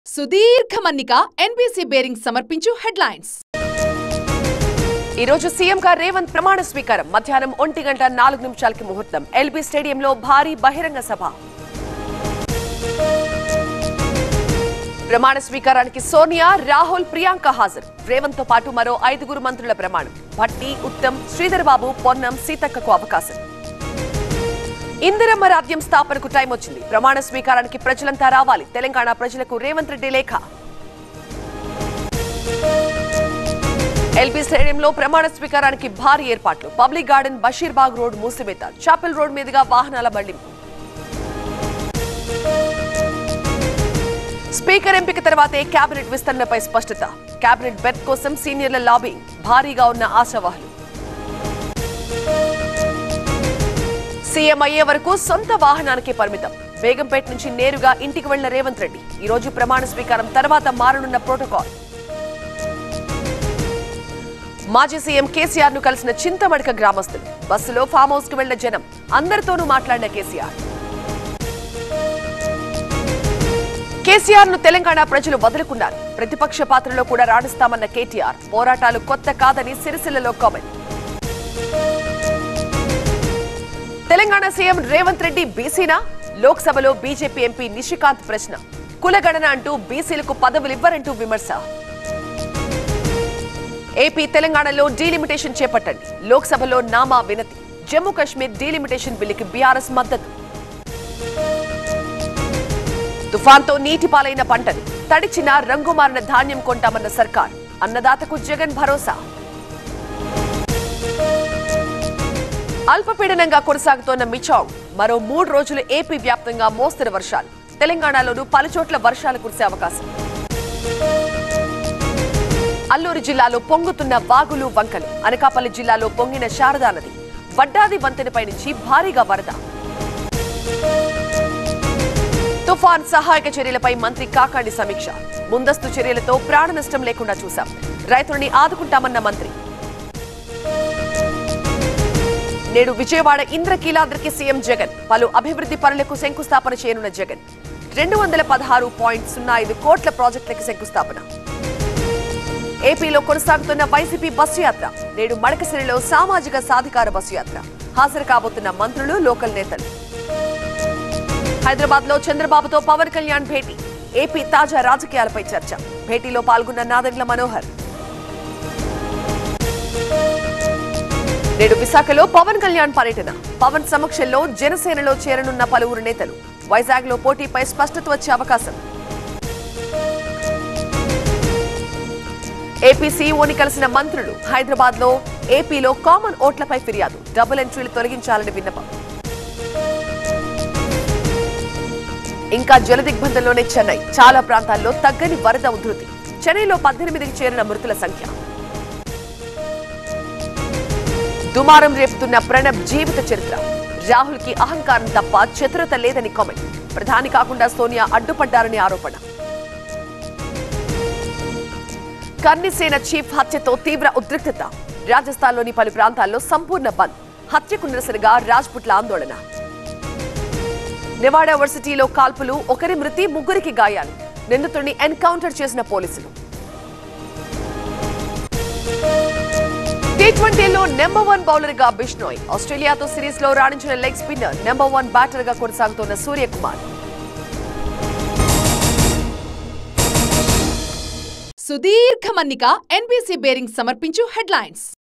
సుదీర్ఘ మన్నిక NBC bearing సమర్పించు హెడ్లైన్స్ ఈ రోజు సీఎం గా రేవంత్ ప్రమాణ స్వీకారం మధ్యాహ్నం ఒంటి గంట నాలుగు నిమిషాలకి ముహూర్తం ఎల్బీ స్టేడియంలో భారీ బహిరంగ సభ ప్రమాణ స్వీకారానికి సోనియా రాహుల్ ప్రియాంక హాజరు రేవంత్ తో పాటు మరో ఐదుగురు మంత్రుల ప్రమాణం భట్టి ఉత్తమ్ శ్రీధర్ బాబు పొన్నం సీతక్కకు అవకాశం ఇందిరమ్మ రాజ్యం స్థాపనకు టైం వచ్చింది ప్రమాణ స్వీకారానికి ప్రజలంతా రావాలి తెలంగాణ ప్రజలకు రేవంత్ రెడ్డి లేఖ ఎల్బీ స్టేడియంలో ప్రమాణ స్వీకారానికి భారీ ఏర్పాట్లు పబ్లిక్ గార్డెన్ బషీర్బాగ్ రోడ్ మూసివేత చాపెల్ రోడ్ మీదుగా వాహనాల మళ్లింపు స్పీకర్ ఎంపిక తర్వాతే కేబినెట్ విస్తరణపై స్పష్టత కేబినెట్ బెర్త్ కోసం సీనియర్ల లాబింగ్ భారీగా ఉన్న ఆశావాహులు సీఎం అయ్యే వరకు సొంత వాహనానికే పరిమితం బేగంపేట నుంచి నేరుగా ఇంటికి వెళ్లిన రేవంత్ రెడ్డి ఈ రోజు ప్రమాణ స్వీకారం తర్వాత మారనున్న ప్రోటోకాల్ మాజీ సీఎం కేసీఆర్ ను కలిసిన చింతమడక గ్రామస్తులు బస్సులో ఫామ్ హౌస్ కు వెళ్లిన జనం అందరితోనూ మాట్లాడిన కేసీఆర్ కేసీఆర్ ను తెలంగాణ ప్రజలు వదులుకున్నారు ప్రతిపక్ష పాత్రలో కూడా రాణిస్తామన్న కేటీఆర్ పోరాటాలు కొత్త కాదని సిరిసిల్లలో కామెంట్ తెలంగాణ సీఎం రేవంత్ రెడ్డి బీసీనా లోక్సభలో బీజేపీ ఎంపీ నిషికాంత్ ప్రశ్న కులగణన అంటూ బీసీలకు పదవులివ్వరంటూ విమర్శ ఏపీ తెలంగాణలో డీలిమిటేషన్ చేపట్టండి లోక్సభలో నామా వినతి జమ్మూ కాశ్మీర్ డీలిమిటేషన్ బిల్లుకి బీఆర్ఎస్ మద్దతు తుఫాన్తో నీటి పాలైన పంటలు తడిచిన రంగుమారిన ధాన్యం కొంటామన్న సర్కార్ అన్నదాతకు జగన్ భరోసా అల్పపీడనంగా కొనసాగుతోన్న మిచాంగ్ మరో మూడు రోజులు ఏపీ వ్యాప్తంగా మోస్తరు వర్షాలు తెలంగాణలోనూ పలుచోట్ల వర్షాలు కురిసే అవకాశం అల్లూరు జిల్లాలో పొంగుతున్న వాగులు వంకలు అనకాపల్లి జిల్లాలో పొంగిన శారదా నది వడ్డాది వంతెనపై నుంచి భారీగా వరద తుఫాన్ సహాయక చర్యలపై మంత్రి కాకాణి సమీక్ష ముందస్తు చర్యలతో ప్రాణ నష్టం లేకుండా చూశాం రైతులని ఆదుకుంటామన్న మంత్రి నేడు విజయవాడ ఇంద్రకీలాద్రికి సీఎం జగన్ పలు అభివృద్ధి పనులకు శంకుస్థాపన చేయనున్న జగన్ రెండు వందల పదహారు పాయింట్ సున్నా ఐదు కోట్ల ప్రాజెక్టులకు శంకుస్థాపన ఏపీలో కొనసాగుతున్న వైసీపీ బస్సు యాత్ర నేడు మడకసిరిలో సామాజిక సాధికార బస్సు యాత్ర హాజరు కాబోతున్న మంత్రులు లోకల్ నేతలు హైదరాబాద్ లో చంద్రబాబుతో పవన్ కళ్యాణ్ భేటీ ఏపీ తాజా రాజకీయాలపై చర్చ భేటీలో పాల్గొన్న నాదెండ్ల మనోహర్ నేడు విశాఖలో పవన్ కళ్యాణ్ పర్యటన పవన్ సమక్షంలో జనసేనలో చేరనున్న పలువురు నేతలు వైజాగ్ లో పోటీపై స్పష్టత వచ్చే అవకాశం ఏపీ సీఈఓని కలిసిన మంత్రులు హైదరాబాద్ లో ఏపీలో కామన్ ఓట్లపై ఫిర్యాదు డబుల్ ఎంట్రీలు తొలగించాలని విన్నపం ఇంకా జలదిగ్బంధంలోనే చెన్నై చాలా ప్రాంతాల్లో తగ్గని వరద ఉధృతి చెన్నైలో పద్దెనిమిదికి చేరిన మృతుల సంఖ్య దుమారం రేపుతున్న ప్రణబ్ జీవిత చరిత్ర రాహుల్ కి అహంకారం తప్ప చతురత లేదని కామెంట్ ప్రధాని కాకుండా సోనియా అడ్డుపడ్డారని ఆరోపణ కర్ణిసేన చీఫ్ హత్యతో తీవ్ర ఉద్రిక్తత రాజస్థాన్లోని పలు ప్రాంతాల్లో సంపూర్ణ బంద్ హత్యకు నిరసనగా రాజ్పుట్ల ఆందోళన నెవాడా వర్సిటీలో కాల్పులు ఒకరి మృతి ముగ్గురికి గాయాలు నిందితుడిని ఎన్కౌంటర్ చేసిన పోలీసులు టీ ట్వంటీలో నెంబర్ వన్ బౌలర్ గా బిష్నోయ్ ఆస్ట్రేలియాతో సిరీస్ లో రాణించిన leg spinner number one batter గా కొనసాగుతున్న సూర్యకుమార్ సుదీర్ఘ మన్నిక ఎన్బీసీ బేరింగ్ సమర్పించు హెడ్లైన్స్